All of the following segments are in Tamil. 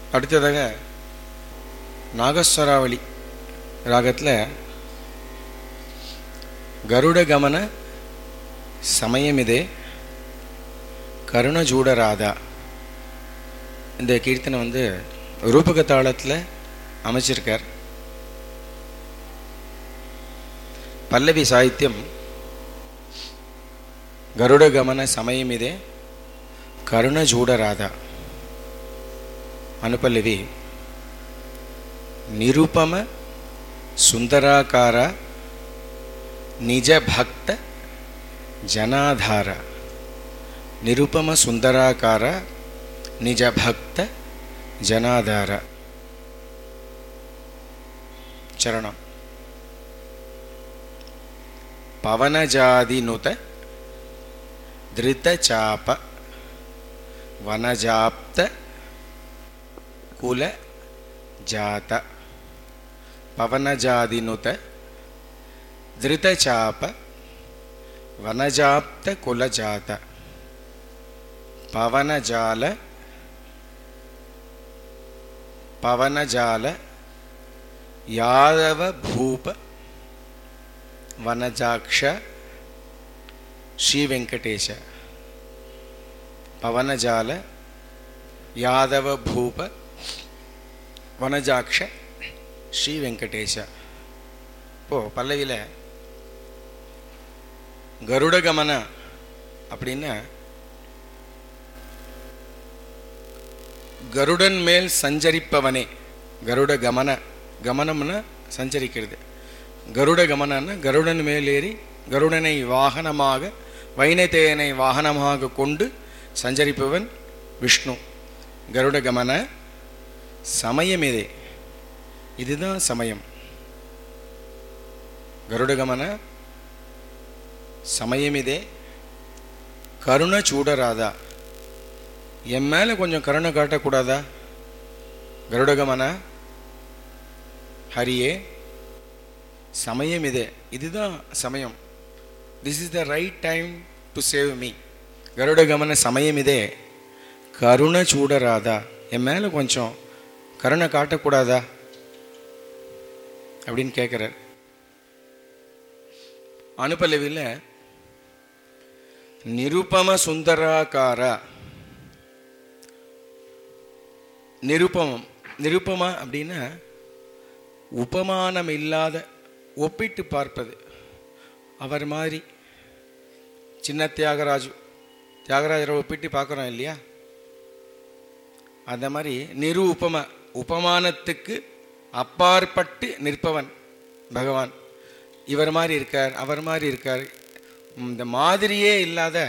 அடுத்ததாக நாகஸ்வராவளி ராகத்தில் கருட கமன சமயமிதே கருணஜூட ராதா இந்த கீர்த்தனை வந்து ரூபக தாளத்தில் அமைச்சிருக்கார் பல்லவி சாகித்யம் ಗರುಡ ಗಮನ ಸಮಯಮಿದೆ ಕರುಣಜೂಡ ರಾಧ ಅನುಪಲ್ಲವಿ ನಿರುಪಮ ಸುಂದರಾಕಾರ ನಿಜ ಭಕ್ತ ಜನಾಧಾರ ನಿರುಪಮ ಸುಂದರಾಕಾರ ನಿಜ ಭಕ್ತ ಜನಾಧಾರ ಚರಣ ಪವನಜಾದಿನುತ ಧೃತಚಾಪ ವನಜಾಪ್ತ ಕುಲ ಜಾತ ಪವನಜಾದಿನುತ ಧೃತಚಾಪ ವನಜಾಪ್ತ ಕುಲ ಜಾತ ಪವನಜಾಲ ಪವನಜಾಲ ಯಾದವ ಭೂಪ ವನಜಾಕ್ಷ ಶ್ರೀ ವೆಂಕಟೇಶ ಪವನಜಾಲ ಯಾದವ ಭೂಪ ವನಜಾಕ್ಷ ஸ்ரீ வெங்கடேஷ இப்போ பல்லவியில் கருட கமன அப்படின்னா கருடன் மேல் சஞ்சரிப்பவனே கருட கமன கமனம்னா சஞ்சரிக்கிறது கருட கமனன்னா கருடன் மேல் ஏறி கருடனை வாகனமாக வைனதேயனை வாகனமாக கொண்டு சஞ்சரிப்பவன் விஷ்ணு கருட கமன சமயமிதே இதுதான் சமயம் கருடகமன சமயமிதே கருணை சூடராதா என் மேலே கொஞ்சம் கருணை காட்டக்கூடாதா கருடகமன ஹரியே சமயம் இதே இதுதான் சமயம் this is the right time to save me கருடகமன சமயம் இதே கருணை சூடராதா என் மேலே கொஞ்சம் கருணை காட்டக்கூடாதா அப்படின்னு கேட்குறார் அனுபலவியில் நிருபம சுந்தராகாரா நிருபமம் நிருபமா அப்படின்னா உபமானம் இல்லாத ஒப்பிட்டு பார்ப்பது அவர் மாதிரி சின்ன தியாகராஜு தியாகராஜரை ஒப்பிட்டு பார்க்குறோம் இல்லையா அந்த மாதிரி நிரு உபம உபமானத்துக்கு அப்பாற்பட்டு நிற்பவன் பகவான் இவர் மாதிரி இருக்கார் அவர் மாதிரி இருக்கார் இந்த மாதிரியே இல்லாத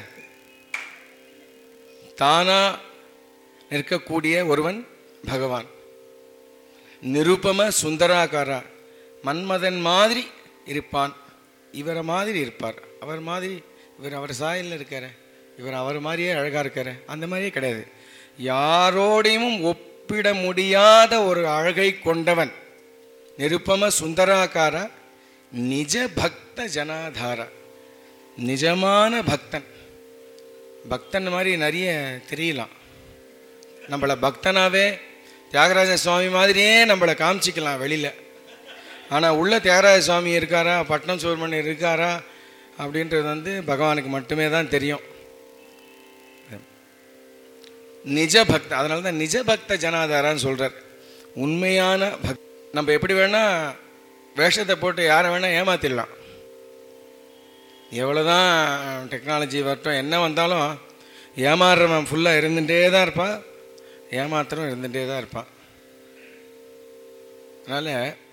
தானா நிற்கக்கூடிய ஒருவன் பகவான் நிருபம சுந்தராகாரா மன்மதன் மாதிரி இருப்பான் இவரை மாதிரி இருப்பார் அவர் மாதிரி இவர் அவர் சாயலில் இருக்கார் இவர் அவர் மாதிரியே அழகாக இருக்கார் அந்த மாதிரியே கிடையாது யாரோடையும் ஒப்பிட முடியாத ஒரு அழகை கொண்டவன் நிருப்பம சுந்தராகார நிஜ பக்த ஜனாதார நிஜமான பக்தன் பக்தன் மாதிரி நிறைய தெரியலாம் நம்மளை பக்தனாவே தியாகராஜ சுவாமி மாதிரியே நம்மளை காமிச்சிக்கலாம் வெளியில் ஆனால் உள்ள தியாகராஜ சுவாமி இருக்காரா பட்னம் சுப்பிரமணியர் இருக்காரா அப்படின்றது வந்து பகவானுக்கு மட்டுமே தான் தெரியும் நிஜ பக்த அதனால தான் நிஜ பக்த ஜனாதாரான்னு சொல்கிறார் உண்மையான பக் நம்ம எப்படி வேணால் வேஷத்தை போட்டு யாரை வேணால் ஏமாத்திடலாம் எவ்வளோதான் டெக்னாலஜி வரட்டும் என்ன வந்தாலும் ஏமாறுறவன் ஃபுல்லாக இருந்துகிட்டே தான் இருப்பான் ஏமாத்திரம் இருந்துகிட்டே தான் இருப்பான் அதனால்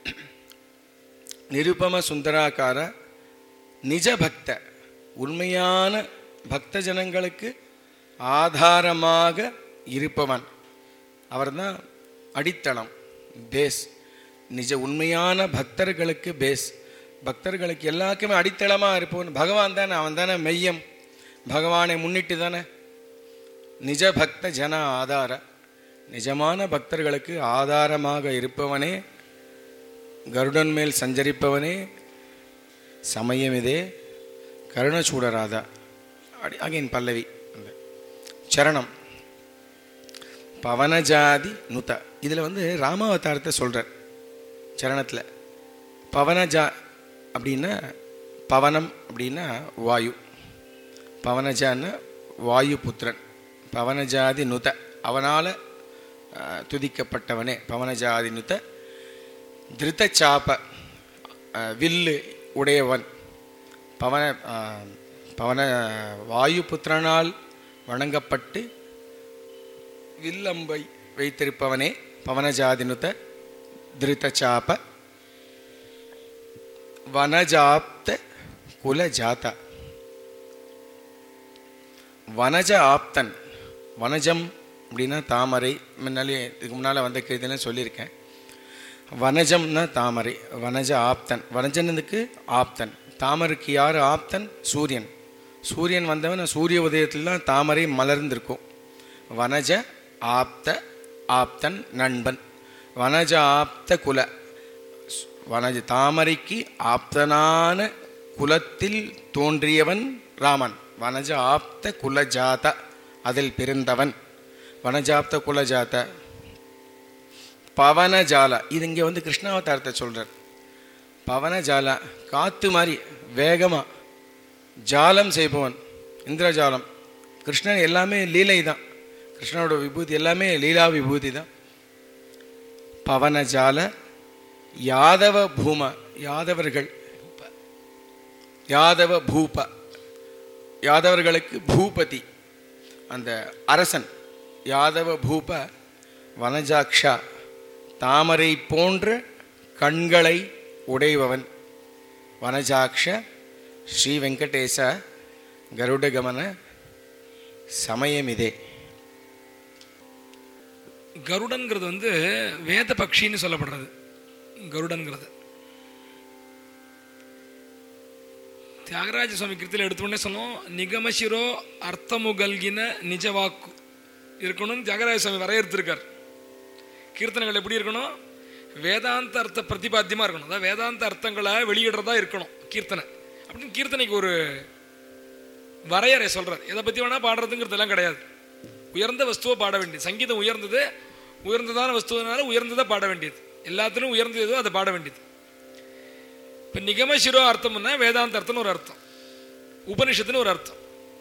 நிருபம சுந்தராக்கார நிஜ பக்த உண்மையான பக்த ஜனங்களுக்கு ஆதாரமாக இருப்பவன் அவர்தான் அடித்தளம் பேஸ் நிஜ உண்மையான பக்தர்களுக்கு பேஸ் பக்தர்களுக்கு எல்லாருக்குமே அடித்தளமாக இருப்பவன் பகவான் தானே அவன் தானே மெய்யம் பகவானை முன்னிட்டு தானே நிஜ பக்த ஜன ஆதார நிஜமான பக்தர்களுக்கு ஆதாரமாக இருப்பவனே கருடன் மேல் சஞ்சரிப்பவனே சமயம் இதே கருணச்சூடராதா அடி அகைன் பல்லவி அந்த சரணம் பவனஜாதி நுத இதில் வந்து ராமாவதாரத்தை சொல்கிறார் சரணத்தில் பவனஜா அப்படின்னா பவனம் அப்படின்னா வாயு பவனஜான்னா வாயு புத்திரன் பவனஜாதி நுத அவனால் துதிக்கப்பட்டவனே பவனஜாதி நுத திருத்த சாப்ப அஹ், வில்லு உடையவன் பவன அஹ், பவன வாயு புத்திரனால் வணங்கப்பட்டு வில்லம்பை வைத்திருப்பவனே பவனஜாதினுத திருத்தச்சாப வனஜாப்த குலஜாதா வனஜ ஆப்தன் வனஜம் அப்படின்னா தாமரை முன்னாலே இதுக்கு முன்னால் வந்த கீர்த்தனை சொல்லியிருக்கேன் வனஜம்னா தாமரை வனஜ ஆப்தன் வனஜனதுக்கு ஆப்தன் தாமரைக்கு யார் ஆப்தன் சூரியன் சூரியன் வந்தவன் சூரிய உதயத்தில் தான் தாமரை மலர்ந்திருக்கும் வனஜ ஆப்த ஆப்தன் நண்பன் வனஜ ஆப்த குல வனஜ தாமரைக்கு ஆப்தனான குலத்தில் தோன்றியவன் ராமன் வனஜ ஆப்த குலஜாத அதில் பிறந்தவன் வனஜாப்த குலஜாத பவனஜால இது இங்கே வந்து கிருஷ்ணாவதாரத்தை சொல்கிறார் பவனஜால காற்று மாதிரி வேகமாக ஜாலம் செய்பவன் இந்திரஜாலம் கிருஷ்ணன் எல்லாமே லீலை தான் கிருஷ்ணனோட விபூதி எல்லாமே லீலா விபூதி தான் பவனஜால யாதவ பூம யாதவர்கள் யாதவ பூப யாதவர்களுக்கு பூபதி அந்த அரசன் யாதவ பூப வனஜாக்ஷா தாமரை போன்ற கண்களை உடையவன் வனஜாக்ஷ ஸ்ரீ வெங்கடேச கருடகமன சமயமிதே கருடன்கிறது வந்து வேத பக்ஷின்னு சொல்லப்படுறது கருடன்கிறது தியாகராஜ சுவாமி கிருத்தியில் எடுத்தோடனே சொன்னோம் நிகமசிரோ அர்த்தமுகல்கின நிஜவாக்கு இருக்கணும்னு தியாகராஜ சுவாமி வரையறுத்திருக்கார் கீர்த்தனைகள் எப்படி இருக்கணும் வேதாந்த அர்த்த பிரதிபாத்தியமாக இருக்கணும் அதாவது வேதாந்த அர்த்தங்களை வெளியிடுறதா இருக்கணும் கீர்த்தனை அப்படின்னு கீர்த்தனைக்கு ஒரு வரையறை சொல்றார் எதை பற்றி வேணால் பாடுறதுங்கிறதெல்லாம் கிடையாது உயர்ந்த வஸ்துவை பாட வேண்டியது சங்கீதம் உயர்ந்தது உயர்ந்ததான வஸ்துவனால உயர்ந்ததை பாட வேண்டியது எல்லாத்திலும் உயர்ந்தது எதுவோ அதை பாட வேண்டியது இப்போ நிகம சிரோ அர்த்தம்னா வேதாந்த அர்த்தம்னு ஒரு அர்த்தம் உபனிஷத்துன்னு ஒரு அர்த்தம்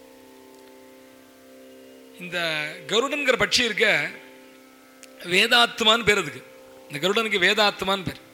இந்த கருடன்கிற பட்சி இருக்க வேதாத்மான்னு பேர் அதுக்கு இந்த கருடனுக்கு வேதாத்மான்னு பேர்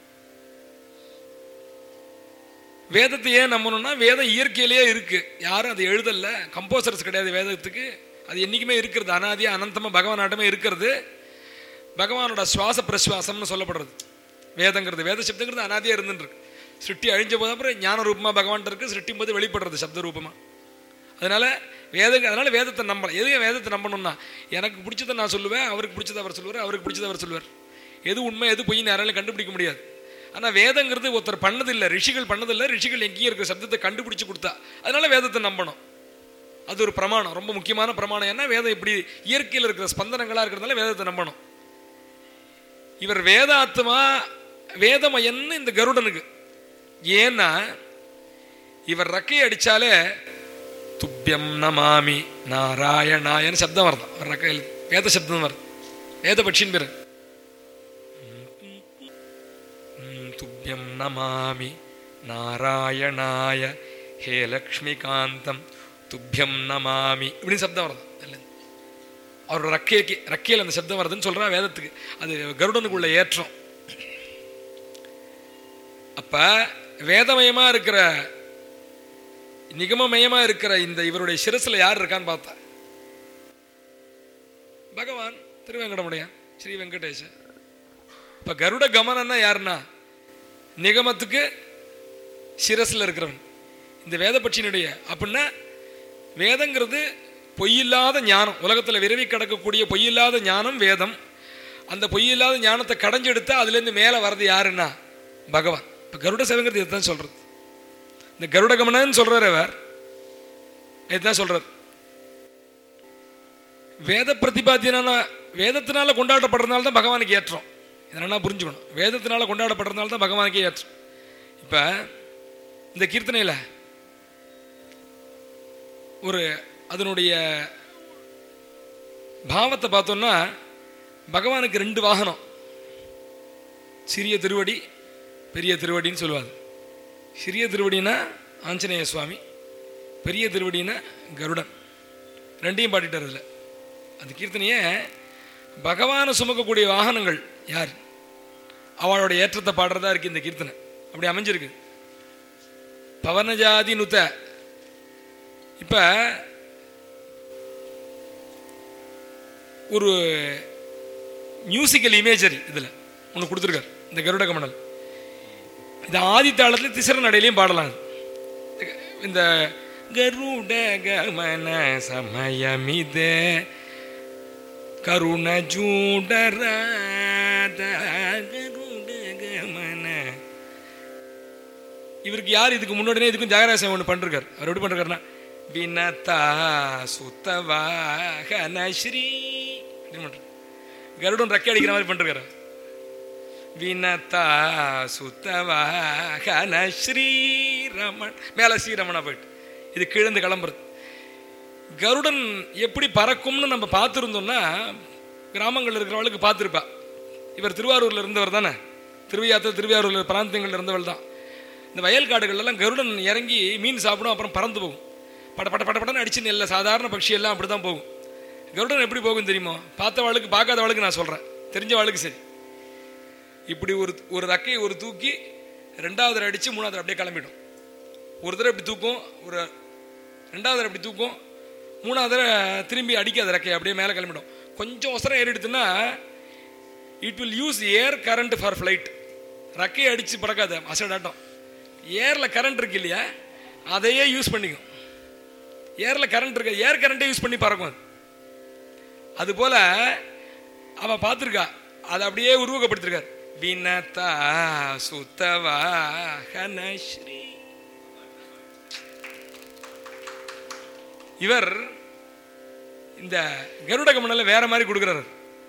வேதத்தை ஏன் நம்பணும்னா வேதம் இயற்கையிலேயே இருக்கு யாரும் அதை எழுதல கம்போசர்ஸ் கிடையாது வேதத்துக்கு அது என்றைக்குமே இருக்கிறது அனாதியா அனந்தமா பகவானாட்டமே இருக்கிறது பகவானோட சுவாச பிரசுவாசம்னு சொல்லப்படுறது வேதங்கிறது வேத சப்தங்கிறது அனாதியா இருந்துட்டு இருக்கு சிருஷ்டி அழிஞ்ச போது அப்புறம் ஞான ரூபமா பகவான் இருக்கு சிருஷ்டியும் போது வெளிப்படுறது சப்த ரூபமா அதனால வேதங்க அதனால வேதத்தை நம்பலாம் எதுக்கு வேதத்தை நம்பணும்னா எனக்கு பிடிச்சதை நான் சொல்லுவேன் அவருக்கு பிடிச்சதை அவர் சொல்லுவார் அவருக்கு பிடிச்சதை அவர் சொல்லுவார் எது உண்மை எது பொய்ன்னு யாராலும் கண்டுபிடிக்க முடியாது ஆனால் வேதங்கிறது ஒருத்தர் பண்ணதில்லை ரிஷிகள் பண்ணதில்லை ரிஷிகள் எங்கேயும் இருக்கிற சப்தத்தை கண்டுபிடிச்சு கொடுத்தா அதனால வேதத்தை நம்பணும் அது ஒரு பிரமாணம் ரொம்ப முக்கியமான பிரமாணம் ஏன்னா வேதம் இப்படி இயற்கையில் இருக்கிற ஸ்பந்தனங்களாக இருக்கிறதுனால வேதத்தை நம்பணும் இவர் வேதாத்மா வேதமயன்னு இந்த கருடனுக்கு ஏன்னா இவர் ரக்கையை அடிச்சாலே துப்பியம் நமாமி நாராயணாயன்னு சப்தம் வருது அவர் ரக்கையில் வேத சப்தம் வருது வேத பட்சின்னு பேர் ம், துப்பியம் நமாமி நாராயணாய ஹே லக்ஷ்மிகாந்தம் துப்பியம் நமாமி இப்படின்னு சப்தம் வருது இல்ல அவரோட ரக்கைக்கு ரக்கையில் அந்த சப்தம் வருதுன்னு சொல்றா வேதத்துக்கு அது கருடனுக்குள்ள ஏற்றம் அப்ப வேதமயமா இருக்கிற நிகமமயமா இருக்கிற இந்த இவருடைய சிரசுல யார் இருக்கான்னு பார்த்தா பகவான் திருவேங்கடமுடையான் ஸ்ரீ வெங்கடேஷ இப்ப கருட கமனன்னா யாருன்னா நிகமத்துக்கு சிரஸ்ல இருக்கிறவன் இந்த வேத பட்சியினுடைய அப்படின்னா வேதங்கிறது பொய்யில்லாத ஞானம் உலகத்தில் விரவி கிடக்கக்கூடிய பொய்யில்லாத ஞானம் வேதம் அந்த பொய்யில்லாத ஞானத்தை கடைஞ்செடுத்தா அதுலேருந்து மேலே வர்றது யாருன்னா பகவான் இப்போ கருட சேவைங்கிறது இதுதான் சொல்றது இந்த கருட கமனன்னு சொல்றாரு அவர் இதுதான் சொல்றாரு வேத பிரதிபாத்தியனால வேதத்தினால கொண்டாடப்படுறதுனால தான் பகவானுக்கு ஏற்றம் இதெல்லாம் புரிஞ்சுக்கணும் வேதத்தினால கொண்டாடப்படுறதுனால தான் பகவானுக்கே ஏற்றம் இப்போ இந்த கீர்த்தனையில் ஒரு அதனுடைய பாவத்தை பார்த்தோம்னா பகவானுக்கு ரெண்டு வாகனம் சிறிய திருவடி பெரிய திருவடின்னு சொல்லுவாங்க சிறிய திருவடினா ஆஞ்சநேய சுவாமி பெரிய திருவடினா கருடன் ரெண்டையும் பாடிட்டார் அதில் அந்த கீர்த்தனையே பகவானை சுமக்கக்கூடிய வாகனங்கள் யார் அவளோட ஏற்றத்தை பாடுறதா இருக்கு இந்த கீர்த்தனை அப்படி அமைஞ்சிருக்கு பவனஜாதி நுத்த இப்ப ஒரு மியூசிக்கல் இமேஜரி இதுல ஒன்று கொடுத்துருக்காரு இந்த கருட கமண்டல் இது ஆதி தாளத்தில் திசர நடையிலையும் பாடலாம் இது. இந்த கருட கமன சமயமிதே கருண ஜூடராத கருட கமன இவருக்கு யார் இதுக்கு முன்னாடியே இதுக்கும் தியாகராஜன் ஒன்று பண்ணிருக்காரு அவர் எப்படி பண்ணிருக்காருன்னா வினதா சுத்தவாகன ஸ்ரீ அப்படின்னு பண்றாரு. கருடன் ரெக்கை அடிக்கிற மாதிரி பண்ணிருக்காரு வினதா சுத்தவாகன ஸ்ரீரமன் மேல ஸ்ரீரமணா போயிட்டு இது கிழந்து கிளம்புறது கருடன் எப்படி பறக்கும்னு நம்ம பார்த்துருந்தோம்னா கிராமங்கள் இருக்கிறவளுக்கு பார்த்துருப்பா இவர் திருவாரூர்ல இருந்தவர் தானே திருவையாத்த திருவையாரூர்ல பிராந்தியங்கள்ல இருந்தவள் தான் இந்த வயல் காடுகள்லாம் கருடன் இறங்கி மீன் சாப்பிடும் அப்புறம் பறந்து போகும் பட பட பட படன்னு அடிச்சு நெல்ல சாதாரண பட்சி எல்லாம் அப்படி தான் போகும் கருடன் எப்படி போகும் தெரியுமோ பார்த்தவாளுக்கு பார்க்காதவாளுக்கு நான் சொல்கிறேன் தெரிஞ்சவாளுக்கு சரி இப்படி ஒரு ஒரு ரக்கையை ஒரு தூக்கி ரெண்டாவது தடவை அடித்து மூணாவது தடவை அப்படியே கிளம்பிடும் ஒரு தடவை இப்படி தூக்கும் ஒரு ரெண்டாவது தடவை இப்படி தூக்கும் மூணாவது தடவை திரும்பி அடிக்காத ரெக்கையை அப்படியே மேலே கிளம்பிடும் கொஞ்சம் ஒசரம் ஏறிடுதுன்னா it will use air current for flight ரக்கையை அடித்து பறக்காது அசடாட்டம் ஏரில் கரண்ட் இருக்கு இல்லையா அதையே யூஸ் பண்ணிக்கும் ஏரில் கரண்ட் இருக்கு ஏர் கரண்ட்டே யூஸ் பண்ணி பறக்கும் அது அதுபோல அவன் பார்த்துருக்கா அதை அப்படியே உருவகப்படுத்திருக்கார் வினதா சுத்தவா ஹனஸ்ரீ இவர் இந்த கருட கமனில் வேற மாதிரி கொடுக்குறாரு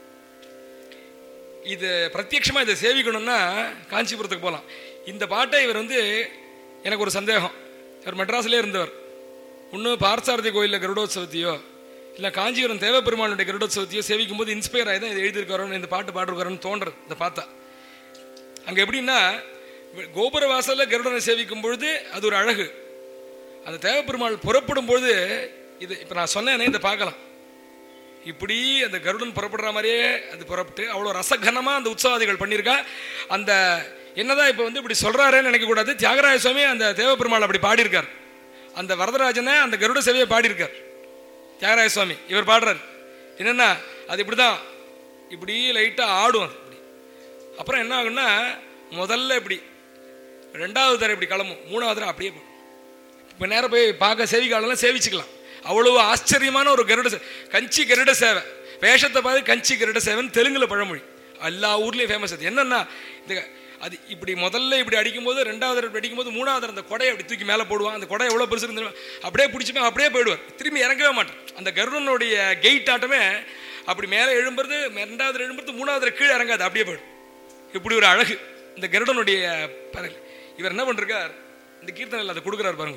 இது பிரத்யட்சமா இதை சேவிக்கணும்னா காஞ்சிபுரத்துக்கு போகலாம் இந்த பாட்டை இவர் வந்து எனக்கு ஒரு சந்தேகம் இவர் மெட்ராஸ்லேயே இருந்தவர் இன்னும் பார்த்தசாரதி கோயிலில் கருடோத்சவத்தையோ இல்லை காஞ்சிபுரம் தேவப்பெருமானுடைய கருடோத்சவத்தையோ சேவிக்கும் போது இன்ஸ்பயர் ஆகி தான் இதை எழுதியிருக்காரோன்னு இந்த பாட்டு பாடிருக்காரோன்னு தோன்றது இதை பார்த்தா அங்கே எப்படின்னா கோபுர வாசல்ல கருடனை சேவிக்கும் பொழுது அது ஒரு அழகு அந்த தேவப்பெருமாள் புறப்படும் பொழுது இது இப்போ நான் சொன்னேனே இதை பார்க்கலாம் இப்படி அந்த கருடன் புறப்படுற மாதிரியே அது புறப்பட்டு அவ்வளோ ரசகனமாக அந்த உற்சவாதிகள் பண்ணியிருக்கா அந்த என்னதான் இப்போ வந்து இப்படி சொல்கிறாரேன்னு நினைக்கக்கூடாது தியாகராஜ சுவாமி அந்த தேவப்பெருமாள் அப்படி பாடியிருக்கார் அந்த வரதராஜனை அந்த கருட சேவையை பாடியிருக்கார் தியாகராஜ சுவாமி இவர் பாடுறார் என்னென்னா அது இப்படி தான் இப்படி லைட்டாக ஆடும் அது இப்படி அப்புறம் என்ன ஆகும்னா முதல்ல இப்படி ரெண்டாவது தடவை இப்படி கிளம்பும் மூணாவது தடவை அப்படியே போகும் இப்போ நேரம் போய் பார்க்க சேவிக்காலெல்லாம் சேவிச்சுக்கலாம் அவ்வளவு ஆச்சரியமான ஒரு கருட சே- கஞ்சி கருட சேவை வேஷத்தை பார்த்து கஞ்சி கருட சேவைன்னு தெலுங்குல பழமொழி எல்லா ஊர்லேயும் ஃபேமஸ் அது என்னன்னா இந்த அது இப்படி முதல்ல இப்படி அடிக்கும்போது ரெண்டாவது தடவை அடிக்கும்போது மூணாவது தடவை அந்த கொடையை அப்படி தூக்கி மேலே போடுவான் அந்த கொடை எவ்வளோ பெருசு இருந்தாலும் அப்படியே பிடிச்சிப்பேன் அப்படியே போயிடுவார் திரும்பி இறங்கவே மாட்டார் அந்த கருடனுடைய கெயிட் ஆட்டமே அப்படி மேலே எழும்புறது ரெண்டாவது தடவை எழும்புறது மூணாவது தடவை கீழே இறங்காது அப்படியே போயிடும் இப்படி ஒரு அழகு இந்த கருடனுடைய பரல் இவர் என்ன பண்ணிருக்கார் இந்த கீர்த்தனையில் அதை கொடுக்குறாரு பாருங்க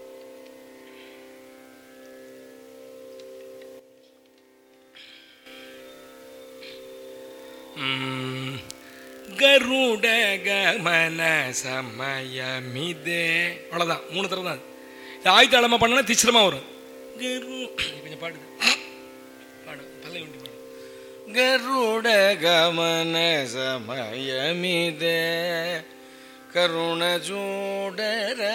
ம், கருட கமன சமயமிதே அவ்வளோதான் மூணு தடவை தான் அது. இது ஆயத்தாளமாக பண்ணனா திச்சிரமா வரும் கரு கொஞ்சம் பாடுது பாடு பல்லை உண்டி பாடு ಗರುಡ ಗಮನ ಸಮಯಮಿದೆ ಕರುಣ ಜೂಡರ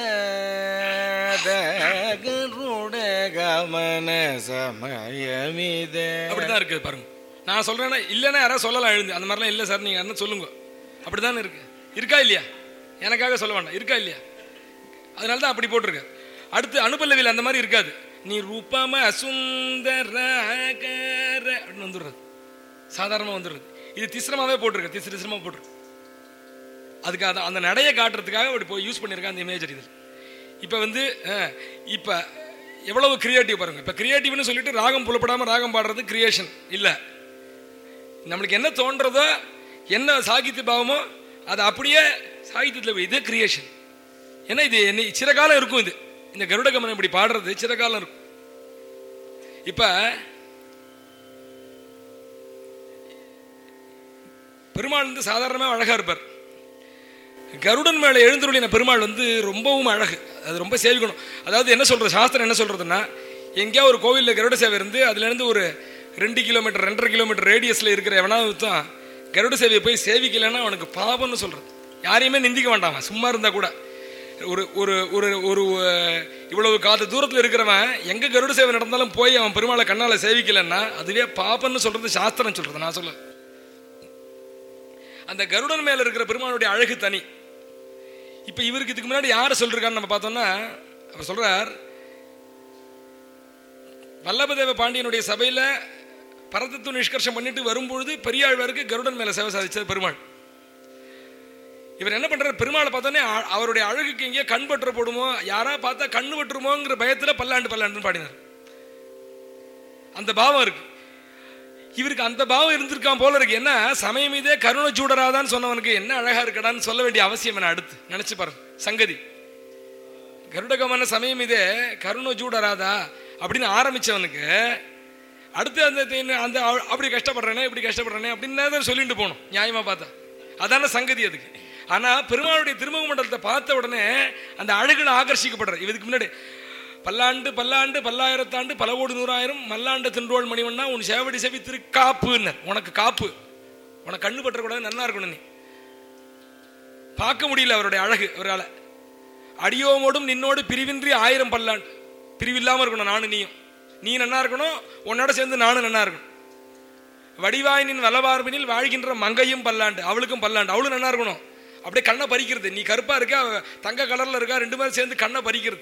ಗರುಡ ಗಮನ ಸಮಯಮಿದೆ அப்படிதான் இருக்கு பாருங்க நான் சொல்றேன்னா இல்லைன்னா யாராவது சொல்லலாம் எழுந்து அந்த மாதிரிலாம் இல்லை சார் நீங்க என்ன சொல்லுங்க அப்படிதானே இருக்கு இருக்கா இல்லையா எனக்காக சொல்ல வேண்டாம் இருக்கா இல்லையா அதனால தான் அப்படி போட்டிருக்கு அடுத்து அனுபல்லவியில் அந்த மாதிரி இருக்காது நீ ரூபம சுந்தர அப்படின்னு வந்துடுறது சாதாரணமாக வந்துடுறது இது திசிரமாவே போட்டிருக்கு திசு திசிரமா போட்டிருக்கு அதுக்கு அந்த அந்த நடையை காட்டுறதுக்காக அப்படி போய் யூஸ் பண்ணியிருக்காங்க அந்த இமேஜர் இதில் இப்போ வந்து அஹ், இப்போ எவ்வளவு கிரியேட்டிவ் பாருங்க இப்போ கிரியேட்டிவ்னு சொல்லிட்டு ராகம் புலப்படாமல் ராகம் பாடுறது கிரியேஷன் இல்லை நம்மளுக்கு என்ன தோன்றதோ என்ன சாகித்ய பாவமோ அது அப்படியே சாகித்யத்தில் இது கிரியேஷன் ஏன்னா இது என்ன சிறகாலம் இருக்கும் இது இந்த கருட கமனம் இப்படி பாடுறது சிறகாலம் இருக்கும் இப்போ பெருமாள் வந்து சாதாரணமாக அழகா இருப்பார் கருடன் மேலே எழுந்துருளின பெருமாள் வந்து ரொம்பவும் அழகு அது ரொம்ப சேவிக்கணும் அதாவது என்ன சொல்றது சாஸ்திரம் என்ன சொல்றதுன்னா எங்கேயா ஒரு கோவிலில் கருட சேவை இருந்து அதுலேருந்து ஒரு ரெண்டு கிலோமீட்டர் ரெண்டரை கிலோமீட்டர் ரேடியஸில் இருக்கிற எவனாவது தான் கருட சேவையை போய் சேவிக்கலைன்னா அவனுக்கு பாவம்னு சொல்றது யாரையுமே நிந்திக்க வேண்டாம் சும்மா இருந்தா கூட ஒரு ஒரு ஒரு ஒரு அஹ், இவ்வளவு காத தூரத்தில் இருக்கிறவன் எங்க கருட சேவை நடந்தாலும் போய் அவன் பெருமாளை கண்ணால சேவிக்கலைன்னா அதுவே பாபம்னு சொல்றது சாஸ்திரம் சொல்றது நான் சொல்ல அந்த கருடன் மேல இருக்கிற பெருமானுடைய அழகு தனி இப்ப இவருக்கு இதுக்கு முன்னாடி யாரை சொல்றாருன்னு நம்ம பார்த்தோம்னா அவர் சொல்றார் வல்லபதேவ பாண்டியனுடைய சபையில பரதத்துவ நிஷ்கர்ஷம் பண்ணிட்டு வரும்பொழுது பெரியாழ்வாருக்கு கருடன் மேல சேவை சாதிச்சது பெருமாள் இவர் என்ன பண்றாரு பெருமாளை பார்த்தோன்னே அ- அவருடைய அழகுக்கு எங்கேயோ கண் பற்ற போடுமோ யாரா பார்த்தா கண்ணு பற்றுமோங்கிற பயத்துல பல்லாண்டு பல்லாண்டுன்னு பாடினார் அந்த பாவம் இருக்கு இவருக்கு அந்த பாவம் இருந்திருக்கான் போல இருக்கு என்ன சமயம் இதே கருணை சூடராதான்னு சொன்னவனுக்கு என்ன அழகா இருக்கடான்னு சொல்ல வேண்டிய அவசியம் என்ன அடுத்து நினைச்சு பாருங்க சங்கதி கருடகமான சமயம் இதே கருணை சூடராதா அப்படின்னு ஆரம்பிச்சவனுக்கு அடுத்து அந்த தெ- அந்த அவ- அப்படி கஷ்டப்படுறேனே இப்படி கஷ்டப்படுறேனே அப்படின்னு தான் சொல்லிட்டு போகணும் நியாயமா பார்த்தா அதான சங்கதி அதுக்கு ஆனா பெருமாளுடைய திருமுக மண்டலத்தை பார்த்த உடனே அந்த அழகுல ஆகர்ஷிக்கப்படுற இதுக்கு முன்னாடி பல்லாண்டு பல்லாண்டு பல்லாயிரத்தாண்டு பல கோடி நூறாயிரம் மல்லாண்டு தின்றோள் மணிவண்ணா உன் சேவடி செவி திருக்காப்புன்னு உனக்கு காப்பு உனக்கு கண்ணு பற்றக்கூடாது நல்லா இருக்கணும் நீ பார்க்க முடியல அவருடைய அழகு அவரால் அடியோமோடும் நின்னோடு பிரிவின்றி ஆயிரம் பல்லாண்டு பிரிவில்லாம இருக்கணும் நானும் நீயும் நீ நன்னா இருக்கணும் உன்னோட சேர்ந்து நானும் நன்னா இருக்கணும் வடிவாயினின் வலவார்பினில் வாழ்கின்ற மங்கையும் பல்லாண்டு அவளுக்கும் பல்லாண்டு அவளும் நன்னா இருக்கணும் அப்படியே கண்ணை பறிக்கிறது நீ கருப்பா இருக்க அவ தங்க கலர்ல இருக்கா ரெண்டு பேரும் சேர்ந்து கண்ணை பறிக்கிறது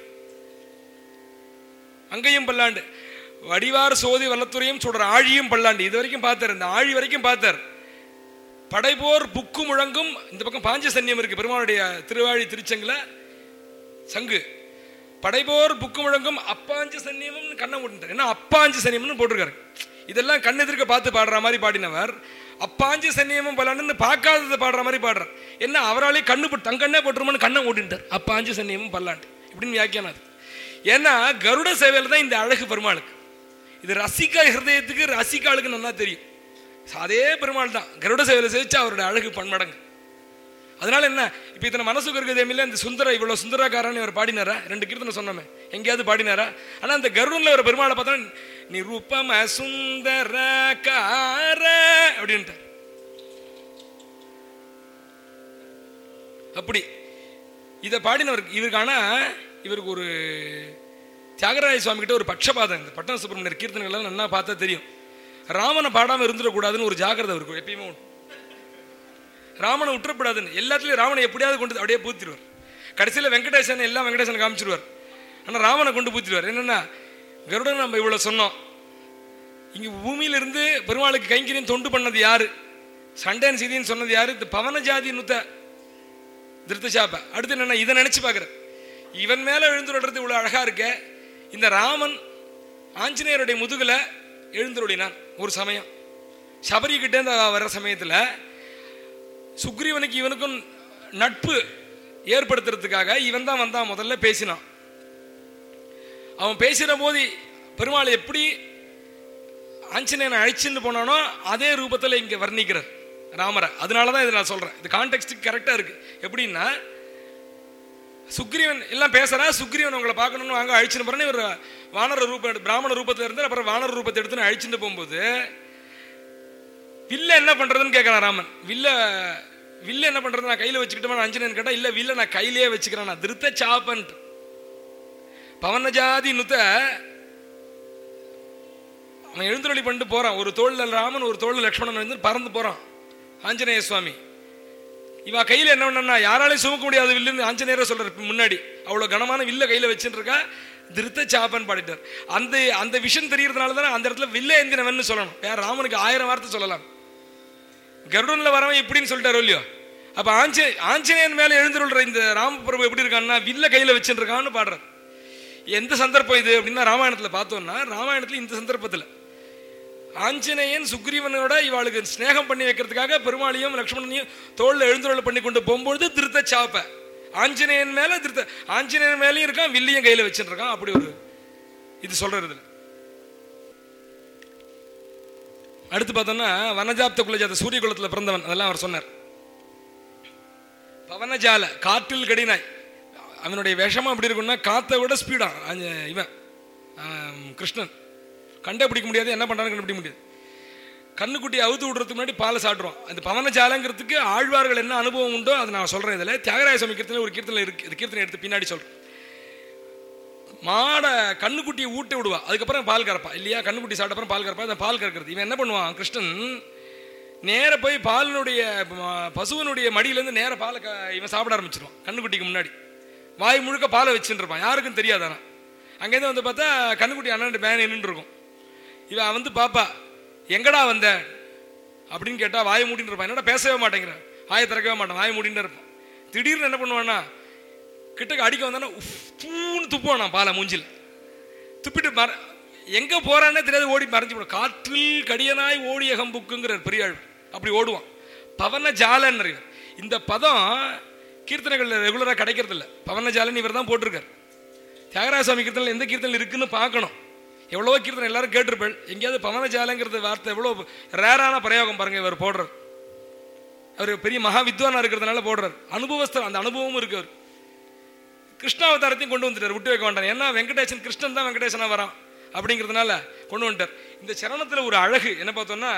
அங்கேயும் பல்லாண்டு வடிவார் சோதி வல்லத்துறையும் சொல்ற ஆழியும் பல்லாண்டு இது வரைக்கும் பார்த்தார் இந்த ஆழி வரைக்கும் பார்த்தார் படைபோர் புக்கு முழங்கும் இந்த பக்கம் பாஞ்ச சன்னியம் இருக்கு பெருமாளுடைய திருவாழி திருச்சங்குல சங்கு படைபோர் புக்கு முழங்கும் அப்பாஞ்ச சன்னியமும் கண்ணை மூடிட்டார் என்ன அப்பாஞ்ச சன்னியம்னு போட்டிருக்காரு இதெல்லாம் கண் எதிர்க்க பார்த்து பாடுற மாதிரி பாடினவர் அப்பாஞ்ச சன்னியமும் பலான்னு பார்க்காததை பாடுற மாதிரி பாடுறார் என்ன அவராலே கண்ணு போட்டு தங்கண்ணே போட்டுருமோன்னு கண்ணை மூடிட்டார் அப்பாஞ்ச சன்னியமும் பல்லாண்டு இப்படின்னு வியாக்கியானம் அது ஏன்னா கருட சேவையில் தான் இந்த அழகு பெருமாளுக்கு இது ரசிகா ஹிருதயத்துக்கு ரசிகாளுக்கு நல்லா தெரியும் அதே பெருமாள் தான் கருட சேவையில் சேவிச்சா அவருடைய அழகு பன்மடங்கு அதனால என்ன இப்போ இத்தனை மனசுக்கு இருக்கிறதேமில்ல இந்த சுந்தர இவ்வளோ சுந்தரக்காரன் இவர் பாடினாரா ரெண்டு கீர்த்தனை சொன்னோமே எங்கேயாவது பாடினாரா ஆனால் அந்த கருடனில் ஒரு பெருமாளை பார்த்தா நிருப்பம சுந்தரக்கார அப்படின்ட்டார் அப்படி இதை பாடினவருக்கு இவருக்கு ஆனா இவருக்கு ஒரு தியாகராய சுவாமி கிட்ட ஒரு பட்சபாதம் இந்த பட்டண சுப்பிரமணியர் கீர்த்தனைகள்லாம் நல்லா பார்த்தா தெரியும் ராமனை பாடாம இருந்துடக்கூடாதுன்னு ஒரு ஜாக்கிரதை இருக்கும் எப்பயுமே உண்டு. ராமனை விட்டுறக்கூடாதுன்னு எல்லாத்துலயும் ராமனை எப்படியாவது கொண்டு அப்படியே பூத்திடுவார் கடைசியில் வெங்கடேசன் எல்லாம் வெங்கடேசன் காமிச்சிருவார் ஆனால் ராமனை கொண்டு பூத்திடுவார் என்னன்னா கருடன் நம்ம இவ்வளோ சொன்னோம் இங்கே பூமியிலிருந்து பெருமாளுக்கு கைங்கரியம் தொண்டு பண்ணது யாரு சண்டன் சீதின்னு சொன்னது யாரு இந்த பவன ஜாதி நுத்த திருத்தசாப்ப அடுத்து என்னன்னா இதை நினைச்சு பார்க்குறேன் இவன் மேலே எழுந்துடுறது இவ்வளோ அழகா இருக்க இந்த ராமன் ஆஞ்சநேயருடைய முதுகுல எழுந்துருடினான் ஒரு சமயம் சபரி கிட்டே வர்ற சமயத்தில் சுக்ரீவனுக்கு இவனுக்கும் நட்பு ஏற்படுத்துறதுக்காக இவன் தான் வந்தான் முதல்ல பேசினான் அவன் பேசுகிற போது பெருமாள் எப்படி ஆஞ்சநேயனை அழைச்சின்னு போனானோ அதே ரூபத்தில் இங்கே வர்ணிக்கிறார் ராமரை அதனால தான் இதை நான் சொல்கிறேன் இது கான்டெக்ட்டுக்கு கரெக்டாக இருக்கு எப்படின்னா சுக்ரீவன் எல்லாம் பேசுறா சுக்ரீவன் உங்களை பார்க்கணும்னு வாங்க அழிச்சுன்னு போறேன்னு இவர் வானர ரூபம் எடுத்து பிராமண ரூபத்தில் இருந்து அப்புறம் வானர ரூபத்தை எடுத்துன்னு அழிச்சுட்டு போகும்போது வில்ல என்ன பண்றதுன்னு கேட்கறான் ராமன் வில்ல வில்ல என்ன பண்றது நான் கையில வச்சுக்கிட்டோமா அஞ்சனன் கேட்டா இல்ல வில்ல நான் கையிலேயே வச்சுக்கிறேன் நான் திருத்த சாப்பன்ட்டு பவன ஜாதி நுத்த அவன் எழுந்துருளி பண்ணிட்டு போறான் ஒரு தோல்ல ராமன் ஒரு தோல்ல லக்ஷ்மணன் வந்து பறந்து போறான் ஆஞ்சநேய சுவாமி இவ கையில என்ன பண்ணா யாராலையும் சுமக்க முடியாது வில்லுன்னு ஆஞ்சநேயரை சொல்றாரு இப்ப முன்னாடி அவ்வளவு கனமான வில்ல கையில வச்சுட்டு இருக்கா திருத்த சாப்பன் பாடிட்டார் அந்த அந்த விஷயம் தெரியறதுனால தானே அந்த இடத்துல வில்ல ஏந்தினவன் சொல்லணும் வேற ராமனுக்கு ஆயிரம் வார்த்தை சொல்லலாம் கருடன்ல வரவன் இப்படின்னு சொல்லிட்டாரு இல்லையோ அப்ப ஆஞ்ச ஆஞ்சநேயன் மேல எழுந்துருள்ற இந்த ராமபிரபு எப்படி இருக்கான்னா வில்ல கையில வச்சுட்டு இருக்கான்னு பாடுறார் எந்த சந்தர்ப்பம் இது அப்படின்னா ராமாயணத்துல பார்த்தோம்னா ராமாயணத்துல இந்த சந்தர்ப்பத்துல ஆஞ்சநேயன் சுக்ரீவனோட இவாளுக்கு ஸ்நேகம் பண்ணி வைக்கிறதுக்காக பெருமாளையும் லக்ஷ்மணனையும் தோல்ல எழுந்துருள பண்ணி கொண்டு போகும்பொழுது திருத்த சாப்ப ஆஞ்சநேயன் மேல திருத்த ஆஞ்சநேயன் மேலயும் இருக்கான் வில்லையும் கையில வச்சுட்டு இருக்கான் அப்படி ஒரு இது சொல்றது இதுல அடுத்து பார்த்தோம்னா வனஜாப்த குலஜாத சூரிய குலத்தில் பிறந்தவன் அதெல்லாம் அவர் சொன்னார் பவனஜால காற்றில் கடினாய் அவனுடைய விஷம் அப்படி இருக்கும்னா காத்தை விட ஸ்பீடா இவன் ஆம், கிருஷ்ணன் கண்டே பிடிக்க முடியாது என்ன பண்ணுறான்னு கண்டுபிடிக்க முடியாது கண்ணுக்குட்டி அவுத்து விடுறதுக்கு முன்னாடி பாலை சாப்பிட்ருவான் அந்த பவனஜாலங்கிறதுக்கு ஆழ்வார்கள் என்ன அனுபவம் உண்டோ அதை நான் சொல்கிறேன் இதில் தியாகராய சுவாமி கீர்த்தனை ஒரு கீர்த்தனை இருக்கு இந்த கீர்த்தனை எடுத்து பின்னாடி சொல்கிறேன் மாடை கண்ணுக்குட்டியை ஊட்ட விடுவா அதுக்கப்புறம் பால் கறப்பா இல்லையா கண்ணுக்குட்டி சாப்பிட்ட அப்புறம் பால் கறப்பா அந்த பால் கறக்கிறது இவன் என்ன பண்ணுவான் கிருஷ்ணன் நேர போய் பாலினுடைய ம- பசுவனுடைய மடியிலேருந்து நேர பாலை க இவன் சாப்பிட ஆரம்பிச்சிருவான் கண்ணுக்குட்டிக்கு முன்னாடி வாய் முழுக்க பாலை வச்சுட்டு இருப்பான் யாருக்கும் தெரியாது ஆனால் அங்கேருந்து வந்து பார்த்தா கண்ணுக்குட்டி அண்ணன் மேன் நின்றுட்டு இருக்கும் இவன் வந்து பாப்பா எங்கடா வந்த அப்படின்னு கேட்டா வாயை மூடின்னு இருப்பான் என்னடா பேசவே மாட்டேங்கிறான் வாயை திறக்கவே மாட்டான் வாயை மூடின்னு இருப்பான் திடீர்னு என்ன பண்ணுவான்னா கிட்டக்க அடிக்க வந்தானா உஃப், தூன்னு துப்புவானா பாலை மூஞ்சில் துப்பிட்டு மற எங்கே போறானே தெரியாது ஓடி மறைஞ்சு போடும் காற்றில் கடியனாய் ஓடிய கம்புக்குங்கிறார் பெரியாள் அப்படி ஓடுவான் பவன ஜாலன்னு இந்த பதம் கீர்த்தனைகள் ரெகுலராக கிடைக்கிறது இல்ல பவன ஜாலன் இவர் தான் போட்டிருக்கார் தியாகராஜ சுவாமி கீர்த்தனை எந்த கீர்த்தனை இருக்குன்னு பார்க்கணும் எவ்வளவோ கீர்த்தனை எல்லாரும் கேட்டிருப்பேன் எங்கேயாவது பவன ஜாலங்கிறது வார்த்தை எவ்வளோ ரேரான பிரயோகம் பாருங்க இவர் போடுறார் அவர் பெரிய மகா வித்வானா இருக்கிறதுனால போடுறார் அனுபவஸ்தர் அந்த அனுபவமும் இருக்கு அவர் கிருஷ்ணாவதாரத்தையும் கொண்டு வந்துட்டார் விட்டு வைக்க வேண்டாம் ஏன்னா வெங்கடேசன் கிருஷ்ணன் தான் வெங்கடேசனா வரான் அப்படிங்கிறதுனால கொண்டு வந்துட்டார் இந்த சரணத்துல ஒரு அழகு என்ன பார்த்தோம்னா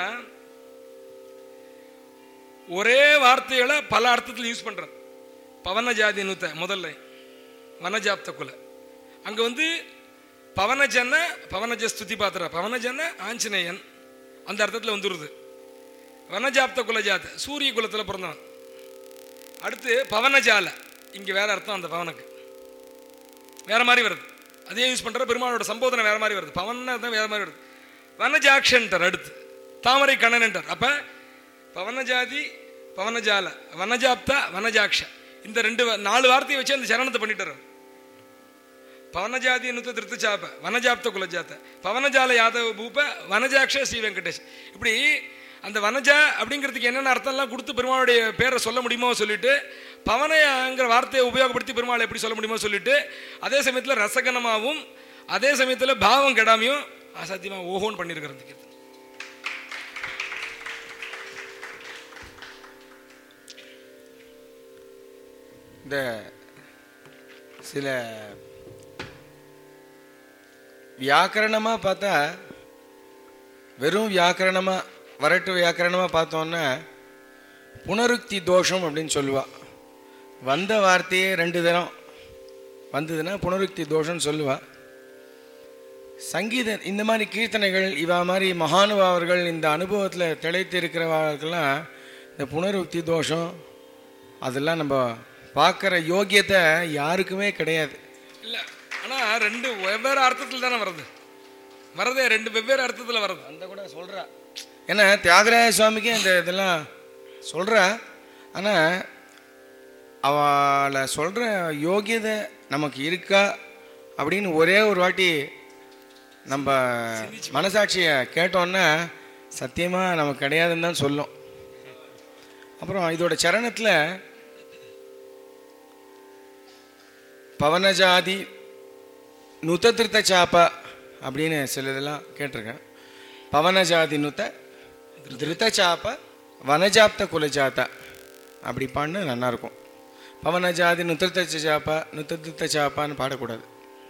ஒரே வார்த்தைகளை பல அர்த்தத்தில் யூஸ் பண்றார் பவன ஜாதி நூத்த முதல்ல வனஜாப்த குல அங்க வந்து பவனஜன பவனஜ ஸ்துதி பாத்திர பவனஜன ஆஞ்சநேயன் அந்த அர்த்தத்தில் வந்துருது வனஜாப்த குலஜாத சூரிய குலத்துல பிறந்தவன் அடுத்து பவனஜால இங்க வேற அர்த்தம் அந்த பவனுக்கு வேற மாதிரி வருது அதே யூஸ் பண்ற பெருமாளோட சம்போதனை வேற மாதிரி வருது பவன்னா தான் வேற மாதிரி வருது வனஜாக்ஷன்டர் அடுத்து தாமரை கண்ணன்டர் அப்ப பவனஜாதி பவனஜால வனஜாப்தா வனஜாக்ஷ இந்த ரெண்டு வ- நாலு வார்த்தையை வச்சு அந்த சரணத்தை பண்ணிட்டார் அவர். பவனஜாதி என்னத்த திருத்து சாப்ப வனஜாப்த குலஜாத்த பவனஜால யாதவ பூப வனஜாக்ஷ ஸ்ரீ வெங்கடேஷ் இப்படி அந்த வனஜா அப்படிங்கிறதுக்கு என்னென்ன அர்த்தம்லாம் கொடுத்து பெருமாளுடைய பேரை சொல்ல முடியுமோ சொல்லிட்டு பவனைங்கிற வார்த்தையை உபயோகப்படுத்தி பெருமாளை எப்படி சொல்ல முடியுமோ சொல்லிட்டு அதே சமயத்தில் ரசகனமாகவும் அதே சமயத்தில் பாவம் கெடாமையும் அசாத்தியமாக ஓஹோன்னு பண்ணியிருக்கிற அந்த கீர்த்தனை இந்த சில வியாக்கரணமாக பார்த்தா வெறும் வியாக்கரணமாக வரட்டு வியாக்கரணமாக பார்த்தோன்னா புனருக்தி தோஷம் அப்படின்னு சொல்லுவா வந்த வார்த்தையே ரெண்டு தினம் வந்ததுன்னா புனருக்தி தோஷம்னு சொல்லுவா சங்கீத இந்த மாதிரி கீர்த்தனைகள் இவா மாதிரி மகானுபாவர்கள் இந்த அனுபவத்தில் திளைத்து இருக்கிறவர்களுக்கெல்லாம் இந்த புனருக்தி தோஷம் அதெல்லாம் நம்ம பார்க்குற யோகியத்தை யாருக்குமே கிடையாது இல்லை ஆனால் ரெண்டு வெவ்வேறு அர்த்தத்தில் தானே வருது வரதே ரெண்டு வெவ்வேறு அர்த்தத்தில் வருது அந்த கூட சொல்கிறா ஏன்னா தியாகராய சுவாமிக்கு இந்த இதெல்லாம் சொல்கிறா ஆனால் அவளை சொல்கிற யோகியதை நமக்கு இருக்கா அப்படின்னு ஒரே ஒரு வாட்டி நம்ம மனசாட்சியை கேட்டோன்னா சத்தியமாக நமக்கு கிடையாதுன்னு தான் சொல்லும் அப்புறம் இதோட சரணத்தில் பவனஜாதி நுததிருத்த சாப்பா அப்படின்னு சில இதெல்லாம் கேட்டிருக்கேன் பவனஜாதி நுத திருத்த சாப்ப வனஜாப்த குலஜாத்தா அப்படி பாடினா நல்லா இருக்கும் பவனஜாதி நுத்திருத்த சாப்பா நுத்திருத்த சாப்பான்னு பாடக்கூடாது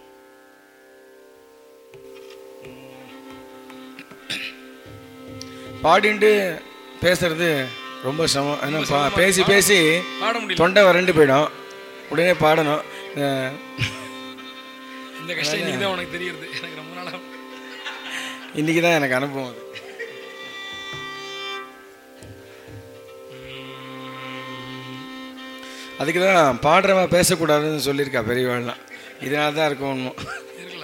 பாடிண்டு பேசுறது ரொம்ப சிரமம் ஏன்னா பா- பேசி பேசி பாட முடியல தொண்டை வறண்டு போயிடும் உடனே பாடணும் அஹ் இந்த கஷ்டம் இன்னைக்கு தான் உனக்கு தெரியுது எனக்கு ரொம்ப நாளாக இன்னைக்கு தான் எனக்கு அனுபவம் அது அதுக்கு தான் பாடுறவன் பேசக்கூடாதுன்னு சொல்லியிருக்கா பெரியவாள்லாம் இதனால தான் இருக்கும் உண்மை இருக்கலாம்